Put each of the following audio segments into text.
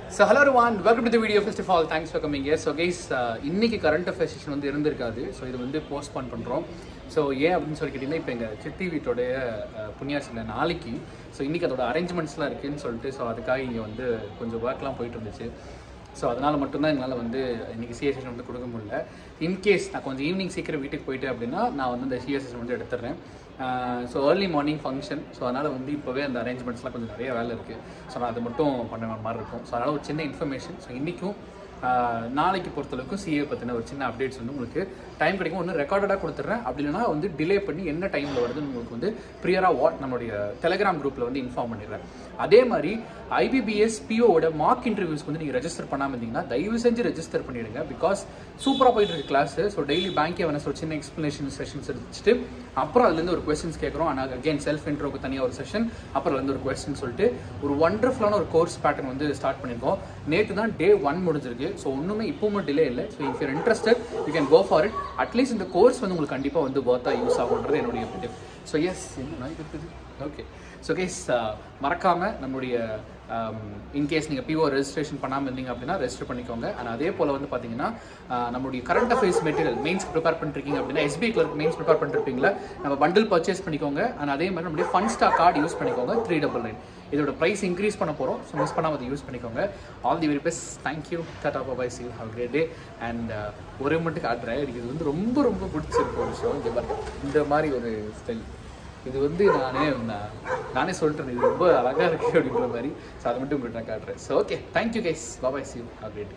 So hello one welcome to the video first of all thanks for coming so guys இன்னைக்கு current affairs session வந்து இருந்திருக்காது so இது வந்து postpone பண்ணுறோம் so ஏன் அப்படின்னு சொல்லி கேட்டிங்கன்னா இப்போ எங்கள் சித்தி வீட்டோடைய அஹ், புண்ணியாசில நாளைக்கு ஸோ இன்னைக்கு அதோட அரேஞ்ச்மெண்ட்ஸ்லாம் இருக்குன்னு சொல்லிட்டு ஸோ அதுக்காக இங்கே வந்து கொஞ்சம் ஒர்க்லாம் போயிட்டு இருந்துச்சு ஸோ அதனால் மட்டும்தான் எங்களால் வந்து இன்னைக்கு சிஎஸ்எஸ் வந்து கொடுக்க முடியல இன்கேஸ் நான் கொஞ்சம் ஈவினிங் சீக்கிரம் வீட்டுக்கு போயிட்டு அப்படின்னா நான் வந்து இந்த சிஎஸ்எஸ் வந்து எடுத்துடுறேன் so early morning function so அதனால் வந்து இப்போவே அந்த அரேஞ்ச்மெண்ட்ஸ்லாம் கொஞ்சம் நிறைய வேலை இருக்குது ஸோ நான் அது மட்டும் பண்ண மாதிரி இருக்கும் ஸோ அதனால் ஒரு சின்ன இன்ஃபர்மேஷன் ஸோ இன்றைக்கும் நாளைக்கு பொறுத்தளவுக்கு சிஏ பற்றின ஒரு சின்ன அப்டேட்ஸ் வந்து உங்களுக்கு டைம் கிடைக்கும் ஒன்று ரெக்கார்டடாக கொடுத்துட்றேன் அப்படி இல்லைனா வந்து டிலே பண்ணி என்ன டைமில் வருதுன்னு உங்களுக்கு வந்து ப்ரியராக வாட் நம்மளுடைய டெலிகிராம் குரூப்பில் வந்து இன்ஃபார்ம் பண்ணிடுறேன் அதே மாதிரி ஐபிபிஎஸ் பிஓவோட மார்க் இன்டர்வியூஸ்க்கு வந்து நீங்கள் ரெஜிஸ்டர் பண்ணாமல் இருந்தீங்கன்னா தயவு செஞ்சு ரெஜிஸ்டர் பண்ணிடுங்க பிகாஸ் சூப்பராக போயிட்டு இருக்கு கிளாஸ் ஸோ டெய்லி பேங்க் அவனஸ் ஒரு சின்ன எக்ஸ்ப்ளனேஷன் செஷன்ஸ் வச்சுட்டு அப்புறம் அதுலேருந்து ஒரு கொஸ்டின்ஸ் கேட்குறோம் ஆனால் அகைன் செல்ஃப் இன்ட்ரோக்கு தனியாக ஒரு செஷன் அப்புறம் அதுலேருந்து ஒரு கொஸ்டின் சொல்லிட்டு ஒரு ஒண்டர்ஃபுல்லான ஒரு கோர்ஸ் பேட்டர்ன் வந்து ஸ்டார்ட் பண்ணியிருக்கோம் நேற்று தான் டே ஒன் முடிஞ்சிருக்கு ஸோ ஒன்றுமே இப்போவும் டிலே இல்லை so if you're interested you can go for it at least இந்த கோர்ஸ் வந்து உங்களுக்கு கண்டிப்பாக வந்து ஒர்த்தாக யூஸ் ஆகுன்றது என்னுடைய objective. ஸோ எஸ் என்ன நாய்க்கு இருக்குது ஓகே ஸோ கேஸ் மறக்காமல் நம்முடைய இன்கேஸ் நீங்கள் பிஓ ரெஜிஸ்ட்ரேஷன் பண்ணாமல் இருந்தீங்க அப்படின்னா ரெஜிஸ்டர் பண்ணிக்கோங்க அண்ட் அதே போல் வந்து பார்த்தீங்கன்னா ஆஹ், நம்மளுடைய current affairs material mains prepare பண்ணிருக்கீங்க அப்படின்னா எஸ்பிஐ கிளர்க் மெயின்ஸ் ப்ரிப்பேர் பண்ணிருப்பீங்களா நம்ம பண்டில் பர்ச்சேஸ் பண்ணிக்கோங்க அண்ட் அதே மாதிரி நம்மளுடைய ஃபன் ஸ்டார் கார்டு யூஸ் பண்ணிக்கோங்க த்ரீ டபுள் நைன் இதோட ப்ரைஸ் இன்க்ரீஸ் பண்ண போகிறோம் ஸோ மிஸ் பண்ணாமல் அதை யூஸ் பண்ணிக்கோங்க all the very best thank you tata bye bye see have great day and ஒரே மட்டும் காட்டுறேன் எனக்கு இது வந்து ரொம்ப ரொம்ப பிடிச்சிருக்கு ஒரு விஷயம் இங்கே பாருங்க இந்த மாதிரி ஒரு ஸ்டைல் இது வந்து நானே நான் நானே சொல்லிட்டேன் இது ரொம்ப அழகாக இருக்கு அப்படின்ற மாதிரி ஸோ அதை மட்டும் உங்கள்கிட்ட நான் காட்டுறேன் so okay thank you guys bye bye see have great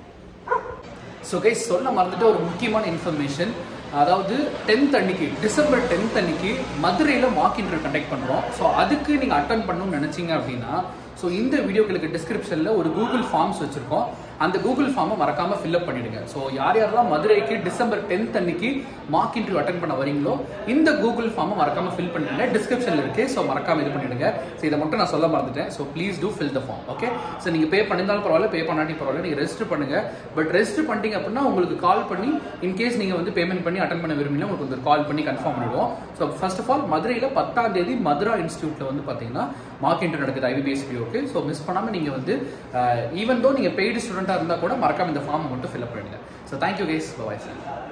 so guys சொல்ல மறந்துட்டு ஒரு முக்கியமான இன்ஃபர்மேஷன் அதாவது டென்த் அன்னைக்கு டிசம்பர் டென்த் அன்னைக்கு மதுரையில் மார்க் இன்டர்வியூ கண்டக்ட் பண்ணுறோம் ஸோ அதுக்கு நீங்கள் அட்டன் பண்ணணும்னு நினச்சிங்க அப்படின்னா ஸோ இந்த வீடியோக்களுக்கு டிஸ்கிரிப்ஷனில் ஒரு கூகுள் ஃபார்ம்ஸ் வச்சுருக்கோம் அந்த கூகுள் ஃபார்மை மறக்காமல் ஃபில்அப் பண்ணிடுங்க ஸோ யார் யாரெல்லாம் மதுரைக்கு டிசம்பர் டென்த் அன்னைக்கு மார்க் இன்டர்வியூ அட்டன் பண்ண வரீங்களோ இந்த கூகுள் ஃபார்மை மறக்காமல் ஃபில் பண்ணிடுங்க டிஸ்கிரிப்ஷனில் இருக்குது ஸோ மறக்காமல் இது பண்ணிடுங்க ஸோ இதை மட்டும் நான் சொல்ல மறந்துட்டேன் so please to fill the form okay so நீங்கள் பே பண்ணியிருந்தாலும் பரவாயில்ல பே பண்ணாட்டி பரவாயில்ல நீங்கள் ரெஜிஸ்டர் பண்ணுங்க பட் ரெஜிஸ்டர் பண்ணிட்டீங்க அப்படின்னா உங்களுக்கு கால் பண்ணி இன்கேஸ் நீங்கள் வந்து பேமெண்ட் பண்ணி அட்டன் பண்ண விரும்பினா உங்களுக்கு வந்து கால் பண்ணி கன்ஃபார்ம் பண்ணிடுவோம் ஸோ ஃபர்ஸ்ட் ஆஃப் ஆல் மதுரையில் பத்தாம் தேதி மதுரா இன்ஸ்டியூட்டில் வந்து பார்த்தீங்கன்னா மார்க் இன்டர் நடக்குது ஐபிபிஎஸ் பிஓக்கு ஸோ மிஸ் பண்ணாமல் நீங்கள் வந்து ஈவன் தோ நீங்கள் பெய்டு ஸ்டூடெண்ட்டாக இருந்தால் கூட மறக்காம இந்த ஃபார்ம் மட்டும் ஃபில்அப் பண்ணிடுங்க so thank you guys bye sir